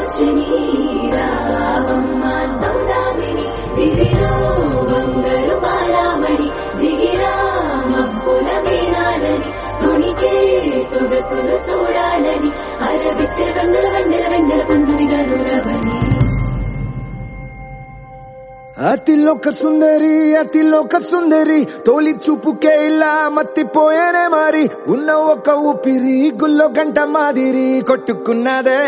సులోచని రావమ్మ సౌదామిని దివిలో బంగారు బాలామణి దిగిరా మబ్బుల మీనాలని తొణికే సొగసులు చూడాలని అరవిచ్చల కన్నుల వెన్నెల వెన్నెల పున్నమి గనులవని అతిలోక సుందరి అతిలోక సుందరి తోలి చూపుకే ఇలా మత్తిపోయేనే మారి ఉన్న ఒక ఊపిరి గుల్లో గంట మాదిరి కొట్టుకున్నదే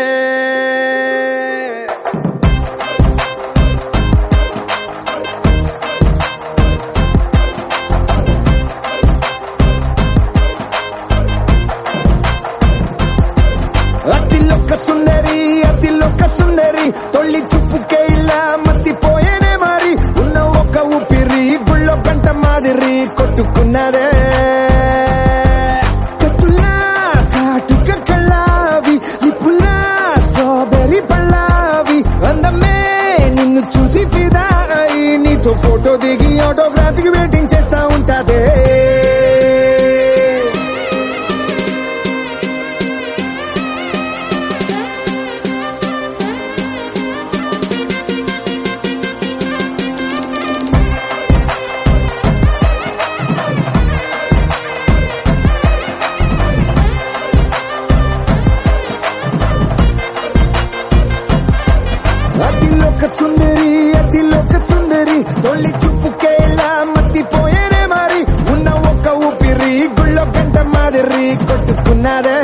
అతిలోక సుందరి అతిలోక సుందరి తొల్లి చూపుకే ఇలా మత్తిపోయేనే మారి ఉన్న ఒక ఊపిరి గుళ్ళో గంట మాదిరి కొట్టుకున్నదే కత్తులా కాటుక కళ్ళావి నిప్పులా స్ట్రాబెర్రీ పళ్ళావి అందమే నిన్ను చూసి ఫిదా అయి నీతో ఫోటో దిగి ఆటోగ్రాఫీకి వెయిటింగ్ చేస్తా ఉంటాదే అతిలోక సుందరి అతిలోక సుందరి తొలి చూపుకేలా మత్తిపోయేనే మరి ఉన్న ఒక ఊపిరి గుళ్ళో గంట మాదిరి కొట్టుకున్నదే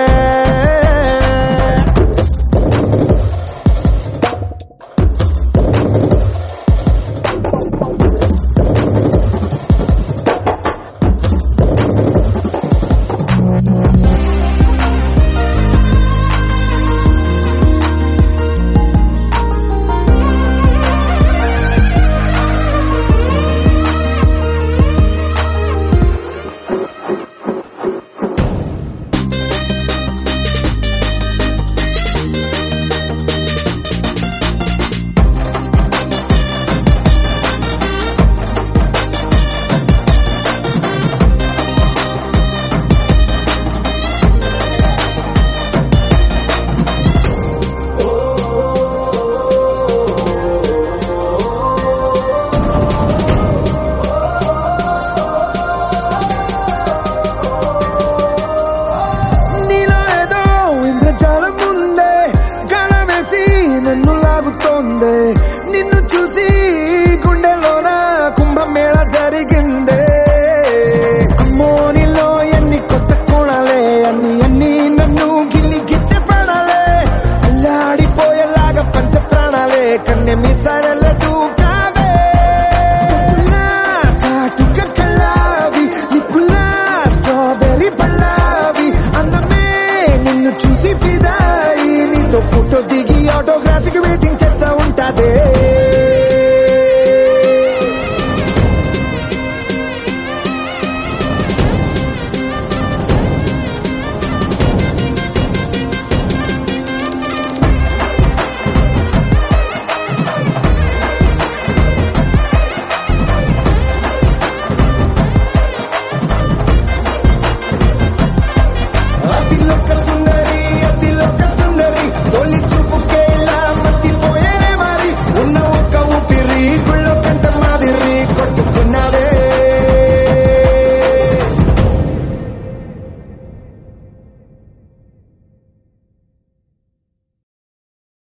నీలో ఏదో ఇంద్రజాలం ఉందే గణమేసి నన్ను లాగుతోందే నిన్ను చూసి గుండెలోన కుంభమేళ జరిగిందే అమ్మో నీలో ఎన్ని కొత్త కోణాలే అన్ని అన్ని నన్ను గిల్లి గిచ్చే ప్రాణాలే అల్లాడిపోయేలాగా పంచ ప్రాణాలే కన్నె మీసాల దూకావే కాటుక కళ్ళావి నిప్పులా స్ట్రాబెర్రీ పళ్ళావి అందమే నిన్ను చూసి ఫిదాయి నీతో ఫోటో దిగి ఆటోగ్రాఫీకి వెయిటింగ్